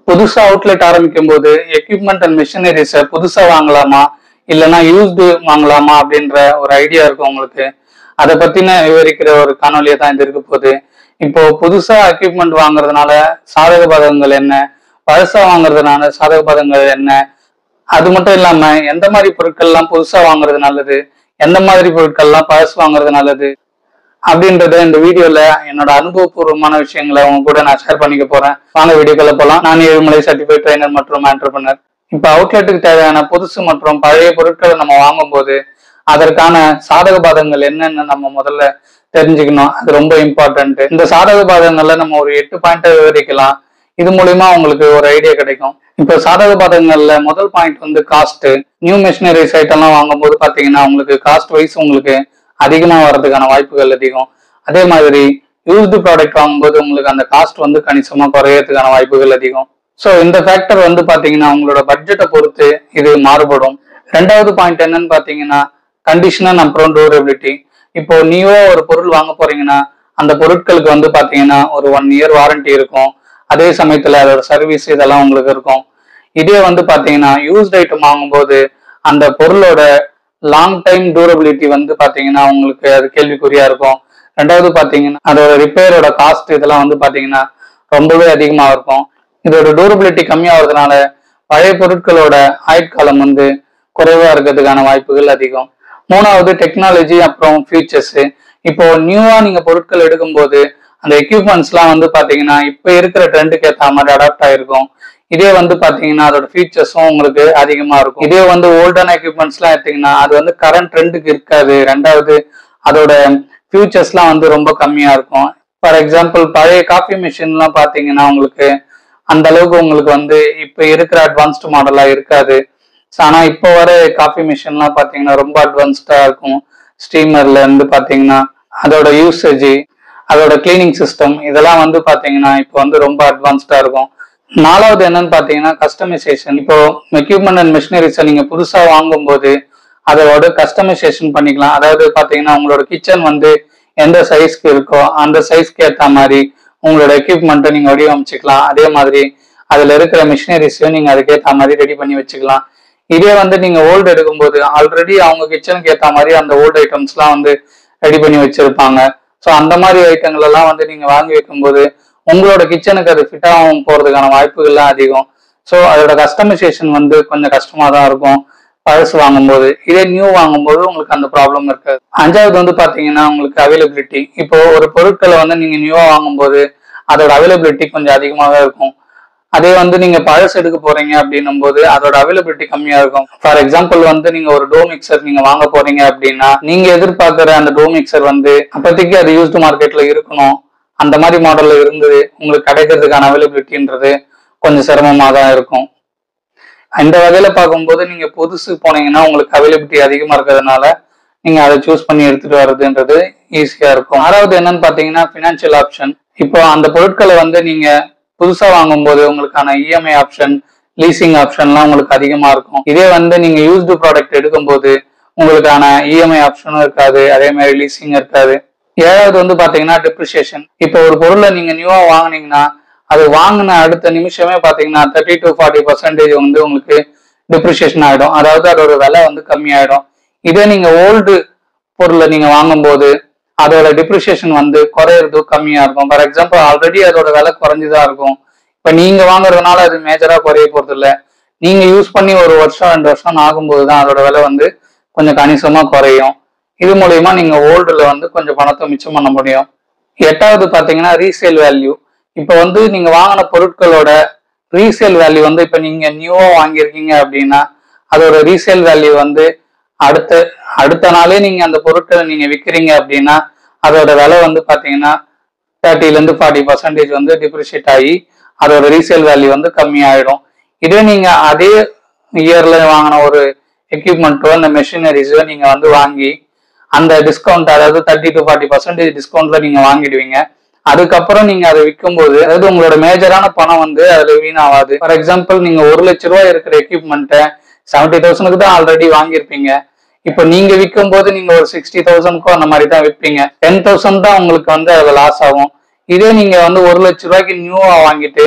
புதுசா அவுட்லெட் ஆரம்பிக்கும் போது எக்யூப்மெண்ட் அண்ட் மிஷினரிஸை புதுசா வாங்கலாமா இல்லைன்னா யூஸ்டு வாங்கலாமா அப்படின்ற ஒரு ஐடியா இருக்கும் உங்களுக்கு அதை பத்தின விவரிக்கிற ஒரு காணொலியை தான் இது இருக்க போகுது இப்போ புதுசா எக்யூப்மெண்ட் வாங்குறதுனால சாதக பாதகங்கள் என்ன பழசா வாங்குறதுனால சாதக பாதகங்கள் என்ன அது மட்டும் இல்லாம எந்த மாதிரி பொருட்கள்லாம் புதுசா வாங்குறது நல்லது எந்த மாதிரி பொருட்கள்லாம் பழசு வாங்குறது நல்லது அப்படின்றத இந்த வீடியோல என்னோட அனுபவபூர்வமான விஷயங்களை உங்க கூட நான் ஷேர் பண்ணிக்க போறேன் வாங்க வீடியோக்குள்ள போலாம் நான் ஏழுமலை சர்டிஃபைட் ட்ரைனர் மற்றும் ஆண்டர்பனர் இப்ப அவுட்லெட்டுக்கு தேவையான புதுசு மற்றும் பழைய பொருட்களை நம்ம வாங்கும்போது அதற்கான சாதக பாதகங்கள் என்னன்னு நம்ம முதல்ல தெரிஞ்சுக்கணும் அது ரொம்ப இம்பார்ட்டன்ட் இந்த சாதக பாதகங்கள்ல நம்ம ஒரு எட்டு பாயிண்ட விவரிக்கலாம் இது மூலியமா உங்களுக்கு ஒரு ஐடியா கிடைக்கும் இப்போ சாதக பாதகங்கள்ல முதல் பாயிண்ட் வந்து காஸ்ட் நியூ மிஷினரிஸ் ஐட்டம்லாம் வாங்கும்போது பாத்தீங்கன்னா உங்களுக்கு காஸ்ட் வைஸ் உங்களுக்கு அதிகமா வர்றதுக்கான வாய்ப்புகள் அதிகம் அதே மாதிரி யூஸ்டு ப்ராடக்ட் வாங்கும்போது உங்களுக்கு அந்த காஸ்ட் வந்து கணிசமா குறையறதுக்கான வாய்ப்புகள் அதிகம் ஸோ இந்த ஃபேக்டர் வந்து பாத்தீங்கன்னா உங்களோட பட்ஜெட்டை பொறுத்து இது மாறுபடும் ரெண்டாவது பாயிண்ட் என்னன்னு பாத்தீங்கன்னா கண்டிஷன் அப்புறம் டூரபிலிட்டி இப்போ நீவோ ஒரு பொருள் வாங்க போறீங்கன்னா அந்த பொருட்களுக்கு வந்து பாத்தீங்கன்னா ஒரு ஒன் இயர் வாரண்டி இருக்கும் அதே சமயத்துல அதோட சர்வீஸ் இதெல்லாம் உங்களுக்கு இருக்கும் இதே வந்து பாத்தீங்கன்னா யூஸ்ட் ஐட்டம் வாங்கும்போது அந்த பொருளோட லாங் டைம் டூரபிலிட்டி வந்து பாத்தீங்கன்னா உங்களுக்கு அது கேள்விக்குறியா இருக்கும் ரெண்டாவது பாத்தீங்கன்னா அதோட ரிப்பேரோட காஸ்ட் இதெல்லாம் வந்து பாத்தீங்கன்னா ரொம்பவே அதிகமா இருக்கும் இதோட டூரபிலிட்டி கம்மியாகிறதுனால பழைய பொருட்களோட ஆயுட்காலம் வந்து குறைவா இருக்கிறதுக்கான வாய்ப்புகள் அதிகம் மூணாவது டெக்னாலஜி அப்புறம் ஃபியூச்சர்ஸ் இப்போ நியூவா நீங்க பொருட்கள் எடுக்கும்போது அந்த எக்யூப்மெண்ட்ஸ்லாம் வந்து பாத்தீங்கன்னா இப்ப இருக்கிற ட்ரெண்டுக்கு ஏற்ற மாதிரி அடாப்ட் ஆயிருக்கும் இதே வந்து பாத்தீங்கன்னா அதோட ஃபீச்சர்ஸும் உங்களுக்கு அதிகமா இருக்கும் இதே வந்து ஓல்டான எக்யூப்மெண்ட்ஸ்லாம் எடுத்தீங்கன்னா அது வந்து கரண்ட் ட்ரெண்டுக்கு இருக்காது ரெண்டாவது அதோட ஃபியூச்சர்ஸ்லாம் வந்து ரொம்ப கம்மியா இருக்கும் ஃபார் எக்ஸாம்பிள் பழைய காஃபி மிஷின்லாம் பாத்தீங்கன்னா உங்களுக்கு அந்த அளவுக்கு உங்களுக்கு வந்து இப்ப இருக்கிற அட்வான்ஸ்டு மாடலா இருக்காது So, ஆனா இப்போ வர காஃபி மிஷின்லாம் பாத்தீங்கன்னா ரொம்ப அட்வான்ஸ்டா இருக்கும் ஸ்டீமர்ல இருந்து பாத்தீங்கன்னா அதோட யூசேஜ் அதோட கிளீனிங் சிஸ்டம் இதெல்லாம் வந்து பாத்தீங்கன்னா இப்போ வந்து ரொம்ப அட்வான்ஸ்டா இருக்கும் நாலாவது என்னன்னு பாத்தீங்கன்னா கஸ்டமைசேஷன் இப்போ எக்யூப்மெண்ட் அண்ட் மிஷினரிஸை நீங்க புதுசா வாங்கும்போது அதோட கஸ்டமைசேஷன் பண்ணிக்கலாம் அதாவது பாத்தீங்கன்னா உங்களோட கிச்சன் வந்து எந்த சைஸ்க்கு இருக்கோ அந்த சைஸ்க்கு ஏத்த மாதிரி உங்களோட எக்யூப்மெண்ட்டை நீங்க வடிவமைச்சுக்கலாம் அதே மாதிரி அதுல இருக்கிற மிஷினரிஸையும் நீங்க அதுக்கேற்ற மாதிரி ரெடி பண்ணி வச்சுக்கலாம் இதே வந்து நீங்க ஓல்டு எடுக்கும்போது ஆல்ரெடி அவங்க கிச்சனுக்கு ஏத்த மாதிரி அந்த ஓல்டு ஐட்டம்ஸ்லாம் வந்து ரெடி பண்ணி வச்சிருப்பாங்க ஸோ அந்த மாதிரி ஐட்டங்கள் எல்லாம் வந்து நீங்க வாங்கி வைக்கும்போது உங்களோட கிச்சனுக்கு அது ஃபிட் ஆகும் போறதுக்கான வாய்ப்புகள்லாம் அதிகம் ஸோ அதோட கஸ்டமைசேஷன் வந்து கொஞ்சம் கஷ்டமா தான் இருக்கும் பழசு வாங்கும்போது இதே நியூ வாங்கும்போது உங்களுக்கு அந்த ப்ராப்ளம் இருக்காது அஞ்சாவது வந்து பாத்தீங்கன்னா உங்களுக்கு அவைலபிலிட்டி இப்போ ஒரு பொருட்களை வந்து நீங்க நியூவா வாங்கும்போது அதோட அவைலபிலிட்டி கொஞ்சம் அதிகமாக இருக்கும் அதே வந்து நீங்க பழசு எடுக்க போறீங்க அப்படின்னும் போது அதோட அவைலபிலிட்டி கம்மியா இருக்கும் ஃபார் எக்ஸாம்பிள் வந்து நீங்க ஒரு டோ மிக்சர் நீங்க வாங்க போறீங்க அப்படின்னா நீங்க எதிர்பார்க்கிற அந்த டோ மிக்சர் வந்து அப்போதைக்கு அது யூஸ்டு மார்க்கெட்ல இருக்கணும் அந்த மாதிரி மாடல்ல இருந்தது உங்களுக்கு கிடைக்கிறதுக்கான அவைலபிலிட்டின்றது கொஞ்சம் சிரமமா தான் இருக்கும் இந்த வகையில பார்க்கும்போது நீங்க புதுசு போனீங்கன்னா உங்களுக்கு அவைலபிலிட்டி அதிகமா இருக்கிறதுனால நீங்க அதை சூஸ் பண்ணி எடுத்துட்டு வர்றதுன்றது ஈஸியா இருக்கும் ஆறாவது என்னன்னு பாத்தீங்கன்னா பினான்சியல் ஆப்ஷன் இப்போ அந்த பொருட்களை வந்து நீங்க புதுசா வாங்கும்போது உங்களுக்கான இஎம்ஐ ஆப்ஷன் லீசிங் ஆப்ஷன்லாம் உங்களுக்கு அதிகமா இருக்கும் இதே வந்து நீங்க யூஸ்டு ப்ராடக்ட் எடுக்கும்போது உங்களுக்கான இஎம்ஐ ஆப்ஷனும் இருக்காது அதே மாதிரி லீசிங் இருக்காது ஏழாவது வந்து பாத்தீங்கன்னா டிப்ரிசியேஷன் இப்போ ஒரு பொருளை நீங்க நியூவா வாங்குனீங்கன்னா அது வாங்கின அடுத்த நிமிஷமே பாத்தீங்கன்னா தேர்ட்டி டு ஃபார்ட்டி பர்சன்டேஜ் வந்து உங்களுக்கு டிப்ரிசியேஷன் ஆயிடும் அதாவது அதோட விலை வந்து கம்மியாயிடும் இதே நீங்க ஓல்டு பொருளை நீங்க வாங்கும்போது அதோட டிப்ரிசியேஷன் வந்து குறையிறது கம்மியா இருக்கும் ஃபார் எக்ஸாம்பிள் ஆல்ரெடி அதோட விலை குறைஞ்சுதான் இருக்கும் இப்ப நீங்க வாங்குறதுனால அது மேஜரா குறைய போறது இல்ல நீங்க யூஸ் பண்ணி ஒரு வருஷம் ரெண்டு வருஷம் ஆகும்போது தான் அதோட விலை வந்து கொஞ்சம் கணிசமா குறையும் இது மூலயமா நீங்க ஓல்டுல வந்து கொஞ்சம் பணத்தை மிச்சம் பண்ண முடியும் எட்டாவது பாத்தீங்கன்னா ரீசேல் வேல்யூ இப்போ வந்து நீங்க வாங்கின பொருட்களோட ரீசேல் வேல்யூ வந்து இப்போ நீங்க நியூவா வாங்கியிருக்கீங்க அப்படின்னா அதோட ரீசேல் வேல்யூ வந்து அடுத்த அடுத்த நாளே நீங்க அந்த பொருட்களை நீங்க விற்கிறீங்க அப்படின்னா அதோட விலை வந்து பாத்தீங்கன்னா தேர்ட்டில இருந்து ஃபார்ட்டி பர்சன்டேஜ் வந்து டிப்ரிஷியேட் ஆகி அதோட ரீசேல் வேல்யூ வந்து கம்மியாயிடும் இதே நீங்க அதே இயர்ல வாங்கின ஒரு எக்யூப்மெண்ட்டோ இந்த மெஷினரிஸோ நீங்க வந்து வாங்கி அந்த டிஸ்கவுண்ட் அதாவது தேர்ட்டி டு ஃபார்ட்டி பர்சன்டேஜ் டிஸ்கவுண்ட்ல நீங்க வாங்கிடுவீங்க அதுக்கப்புறம் நீங்க அதை விற்கும்போது அதாவது உங்களோட மேஜரான பணம் வந்து அதுல வீணாகாது ஃபார் எக்ஸாம்பிள் நீங்க ஒரு லட்ச ரூபாய் இருக்கிற எக்யூப்மெண்ட்டை செவன்டி தௌசண்ட்க்கு தான் ஆல்ரெடி வாங்கியிருப்பீங்க இப்போ நீங்க விற்கும் போது நீங்க ஒரு சிக்ஸ்டி தௌசண்ட்க்கோ அந்த மாதிரி தான் விற்பீங்க டென் தௌசண்ட் தான் உங்களுக்கு வந்து அதுல லாஸ் ஆகும் இதே நீங்க வந்து ஒரு லட்ச ரூபாய்க்கு நியூவா வாங்கிட்டு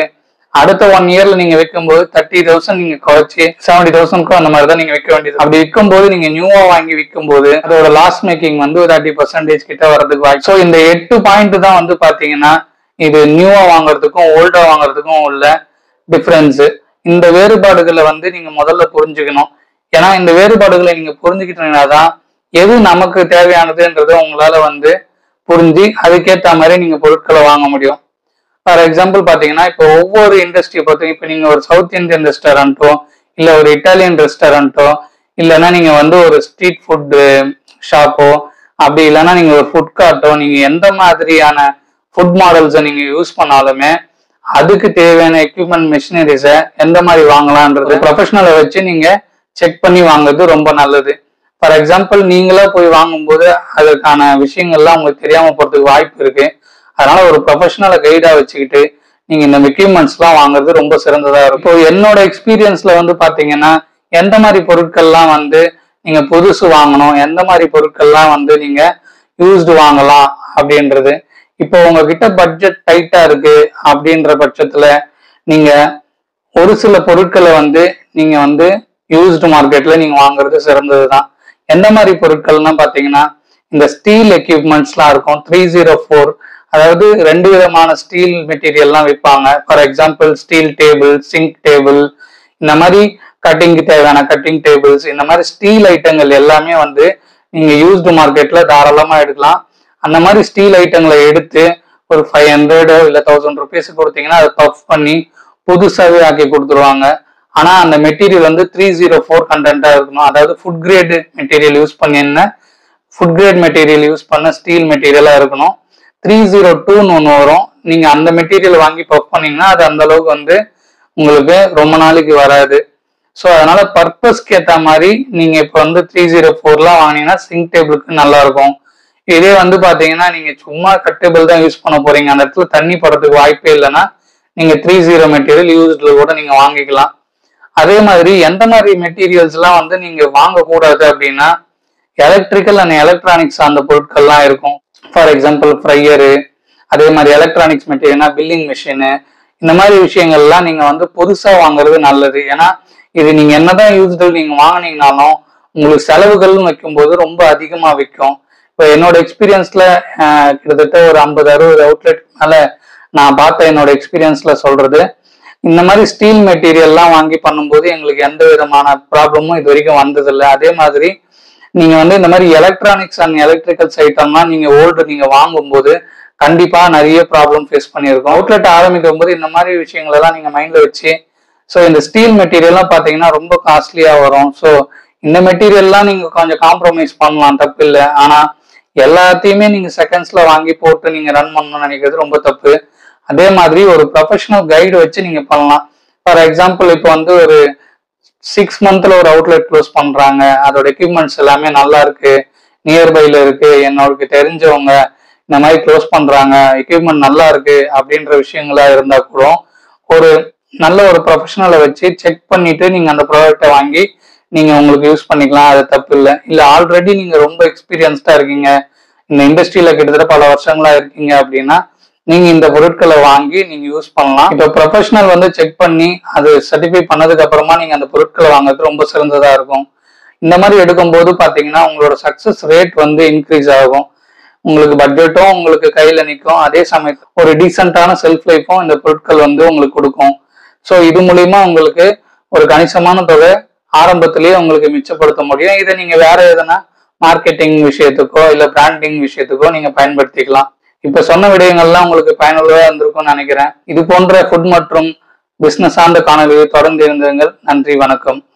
அடுத்த ஒன் இயர்ல நீங்க விற்கும்போது தேர்ட்டி தௌசண்ட் நீங்க குறைச்சி செவன்டி தௌசண்ட்க்கும் அந்த மாதிரி தான் நீங்க விற்க வேண்டியது அப்படி விற்கும்போது நீங்க நியூவா வாங்கி விற்கும்போது அதோட லாஸ் மேக்கிங் வந்து ஒரு தேர்ட்டி பர்சன்டேஜ் கிட்ட வரதுக்கு வாய்ப்பு ஸோ இந்த எட்டு பாயிண்ட் தான் வந்து பாத்தீங்கன்னா இது நியூவா வாங்குறதுக்கும் ஓல்டா வாங்குறதுக்கும் உள்ள டிஃபரன்ஸ் இந்த வேறுபாடுகளை வந்து நீங்க முதல்ல புரிஞ்சுக்கணும் ஏன்னா இந்த வேறுபாடுகளை நீங்க புரிஞ்சுக்கிட்டீங்கன்னா தான் எது நமக்கு தேவையானதுன்றதை உங்களால வந்து புரிஞ்சு அதுக்கேற்ற மாதிரி நீங்க பொருட்களை வாங்க முடியும் ஃபார் எக்ஸாம்பிள் பாத்தீங்கன்னா இப்போ ஒவ்வொரு இண்டஸ்ட்ரியை பொறுத்த இப்போ நீங்க ஒரு சவுத் இந்தியன் ரெஸ்டாரண்ட்டோ இல்ல ஒரு இட்டாலியன் ரெஸ்டாரண்ட்டோ இல்லைன்னா நீங்க வந்து ஒரு ஸ்ட்ரீட் ஃபுட் ஷாப்போ அப்படி இல்லைன்னா நீங்க ஒரு ஃபுட் கார்ட்டோ நீங்க எந்த மாதிரியான ஃபுட் மாடல்ஸை நீங்க யூஸ் பண்ணாலுமே அதுக்கு தேவையான எக்யூப்மெண்ட் மிஷினரிஸை எந்த மாதிரி வாங்கலான்றது ப்ரொஃபஷனலை வச்சு நீங்க செக் பண்ணி வாங்குறது ரொம்ப நல்லது ஃபார் எக்ஸாம்பிள் நீங்களா போய் வாங்கும்போது அதுக்கான விஷயங்கள்லாம் உங்களுக்கு தெரியாம போறதுக்கு வாய்ப்பு இருக்கு அதனால ஒரு ப்ரொஃபஷனலை கைடா வச்சுக்கிட்டு நீங்க இந்த எக்யூப்மெண்ட்ஸ்லாம் வாங்குறது ரொம்ப சிறந்ததா இருக்கும் இப்போ என்னோட எக்ஸ்பீரியன்ஸ்ல வந்து பாத்தீங்கன்னா எந்த மாதிரி பொருட்கள்லாம் வந்து நீங்க புதுசு வாங்கணும் எந்த மாதிரி பொருட்கள்லாம் வந்து நீங்க யூஸ்டு வாங்கலாம் அப்படின்றது இப்போ உங்ககிட்ட பட்ஜெட் டைட்டா இருக்கு அப்படின்ற பட்சத்துல நீங்க ஒரு சில பொருட்களை வந்து நீங்க வந்து யூஸ்டு மார்க்கெட்ல நீங்க வாங்குறது சிறந்தது தான் எந்த மாதிரி பொருட்கள்னா பாத்தீங்கன்னா இந்த ஸ்டீல் எக்யூப்மெண்ட்ஸ்லாம் இருக்கும் த்ரீ ஜீரோ ஃபோர் அதாவது ரெண்டு விதமான ஸ்டீல் மெட்டீரியல்லாம் விற்பாங்க for example steel table sink table இந்த மாதிரி கட்டிங்க்கு தேவையான கட்டிங் டேபிள்ஸ் இந்த மாதிரி ஸ்டீல் ஐட்டங்கள் எல்லாமே வந்து நீங்க யூஸ்டு மார்க்கெட்ல தாராளமா எடுக்கலாம் அந்த மாதிரி ஸ்டீல் ஐட்டங்களை எடுத்து ஒரு ஃபைவ் ஹண்ட்ரடோ இல்லை தௌசண்ட் ருபீஸ் கொடுத்தீங்கன்னா அதை பஃப் பண்ணி புதுசாகவே ஆக்கி கொடுத்துருவாங்க ஆனா அந்த மெட்டீரியல் வந்து த்ரீ ஜீரோ ஃபோர் கண்டென்ட்டா இருக்கணும் அதாவது ஃபுட் கிரேட் மெட்டீரியல் யூஸ் பண்ணின ஃபுட் கிரேட் மெட்டீரியல் யூஸ் பண்ண ஸ்டீல் மெட்டீரியலா இருக்கணும் த்ரீ ஜீரோ டூன்னு ஒன்று வரும் நீங்க அந்த மெட்டீரியல் வாங்கி பஃப் பண்ணீங்கன்னா அது அந்த அளவுக்கு வந்து உங்களுக்கு ரொம்ப நாளைக்கு வராது ஸோ அதனால பர்பஸ்க்கு ஏற்ற மாதிரி நீங்க இப்போ வந்து த்ரீ ஜீரோ ஃபோர்லாம் வாங்கினீங்கன்னா சிங்க் டேபிளுக்கு நல்லா இருக்கும் இதே வந்து பாத்தீங்கன்னா நீங்க சும்மா கட்டபிள் தான் யூஸ் பண்ண போறீங்க அந்த இடத்துல தண்ணி படுறதுக்கு வாய்ப்பே இல்லைன்னா நீங்க த்ரீ ஜீரோ மெட்டீரியல் யூஸ்ல கூட நீங்க வாங்கிக்கலாம் அதே மாதிரி எந்த மாதிரி மெட்டீரியல்ஸ் எல்லாம் வந்து நீங்க வாங்கக்கூடாது அப்படின்னா எலக்ட்ரிக்கல் அண்ட் எலக்ட்ரானிக்ஸ் அந்த பொருட்கள்லாம் இருக்கும் ஃபார் எக்ஸாம்பிள் ஃப்ரையரு அதே மாதிரி எலக்ட்ரானிக்ஸ் மெட்டீரியல்னா பில்லிங் மிஷினு இந்த மாதிரி விஷயங்கள்லாம் நீங்க வந்து புதுசா வாங்குறது நல்லது ஏன்னா இது நீங்க என்னதான் யூஸ்டு நீங்க வாங்கினீங்கனாலும் உங்களுக்கு செலவுகள்னு வைக்கும்போது ரொம்ப அதிகமா விற்கும் இப்போ என்னோட எக்ஸ்பீரியன்ஸ்ல கிட்டத்தட்ட ஒரு ஐம்பது அறுபது அவுட்லெட் மேல நான் பார்த்த என்னோட எக்ஸ்பீரியன்ஸ்ல சொல்றது இந்த மாதிரி ஸ்டீல் மெட்டீரியல்லாம் வாங்கி பண்ணும்போது எங்களுக்கு எந்த விதமான ப்ராப்ளமும் இது வரைக்கும் வந்ததில்லை அதே மாதிரி நீங்க வந்து இந்த மாதிரி எலக்ட்ரானிக்ஸ் அண்ட் எலக்ட்ரிக்கல்ஸ் ஐட்டம்லாம் நீங்க ஓல்டு நீங்க வாங்கும்போது கண்டிப்பா நிறைய ப்ராப்ளம் ஃபேஸ் பண்ணியிருக்கோம் அவுட்லெட் ஆரம்பிக்கும் போது இந்த மாதிரி விஷயங்கள் எல்லாம் நீங்க மைண்ட்ல வச்சு ஸோ இந்த ஸ்டீல் மெட்டீரியல்லாம் பாத்தீங்கன்னா ரொம்ப காஸ்ட்லியா வரும் ஸோ இந்த மெட்டீரியல்லாம் நீங்க கொஞ்சம் காம்ப்ரமைஸ் பண்ணலாம் தப்பு இல்லை ஆனா எல்லாத்தையுமே நீங்க செகண்ட்ஸ்ல வாங்கி போட்டு நீங்க ரன் பண்ணணும்னு நினைக்கிறது ரொம்ப தப்பு அதே மாதிரி ஒரு ப்ரொஃபஷனல் கைடு வச்சு நீங்க பண்ணலாம் ஃபார் எக்ஸாம்பிள் இப்போ வந்து ஒரு சிக்ஸ் மந்த்ல ஒரு அவுட்லெட் க்ளோஸ் பண்றாங்க அதோட எக்யூப்மெண்ட்ஸ் எல்லாமே நல்லா இருக்கு நியர்பைல இருக்கு என்னோட தெரிஞ்சவங்க இந்த மாதிரி க்ளோஸ் பண்றாங்க எக்யூப்மெண்ட் நல்லா இருக்கு அப்படின்ற விஷயங்களா இருந்தா கூட ஒரு நல்ல ஒரு ப்ரொஃபஷனலை வச்சு செக் பண்ணிட்டு நீங்க அந்த ப்ராடக்ட்டை வாங்கி நீங்க உங்களுக்கு யூஸ் பண்ணிக்கலாம் அது தப்பு இல்லை இல்ல ஆல்ரெடி நீங்க ரொம்ப எக்ஸ்பீரியன்ஸ்டா இருக்கீங்க இந்த இண்டஸ்ட்ரியில கிட்டத்தட்ட பல வருஷங்களா இருக்கீங்க அப்படின்னா நீங்க இந்த பொருட்களை வாங்கி நீங்க யூஸ் பண்ணலாம் இப்போ ப்ரொஃபஷனல் வந்து செக் பண்ணி அது சர்டிஃபை பண்ணதுக்கு அப்புறமா நீங்க அந்த பொருட்களை வாங்குறது ரொம்ப சிறந்ததா இருக்கும் இந்த மாதிரி எடுக்கும்போது பாத்தீங்கன்னா உங்களோட சக்சஸ் ரேட் வந்து இன்க்ரீஸ் ஆகும் உங்களுக்கு பட்ஜெட்டும் உங்களுக்கு கையில நிற்கும் அதே சமயத்தில் ஒரு டீசென்டான செல்ஃப் லைஃப்பும் இந்த பொருட்கள் வந்து உங்களுக்கு கொடுக்கும் ஸோ இது மூலியமா உங்களுக்கு ஒரு கணிசமான தொகை ஆரம்பத்திலேயே உங்களுக்கு மிச்சப்படுத்த முடியும் இதை நீங்க வேற எதனா மார்க்கெட்டிங் விஷயத்துக்கோ இல்ல பிராண்டிங் விஷயத்துக்கோ நீங்க பயன்படுத்திக்கலாம் இப்ப சொன்ன விடயங்கள்லாம் உங்களுக்கு பயனுள்ளதா இருந்திருக்கும்னு நினைக்கிறேன் இது போன்ற ஃபுட் மற்றும் பிசினஸ் சார்ந்த காணொலியை தொடர்ந்து இருந்தீர்கள் நன்றி வணக்கம்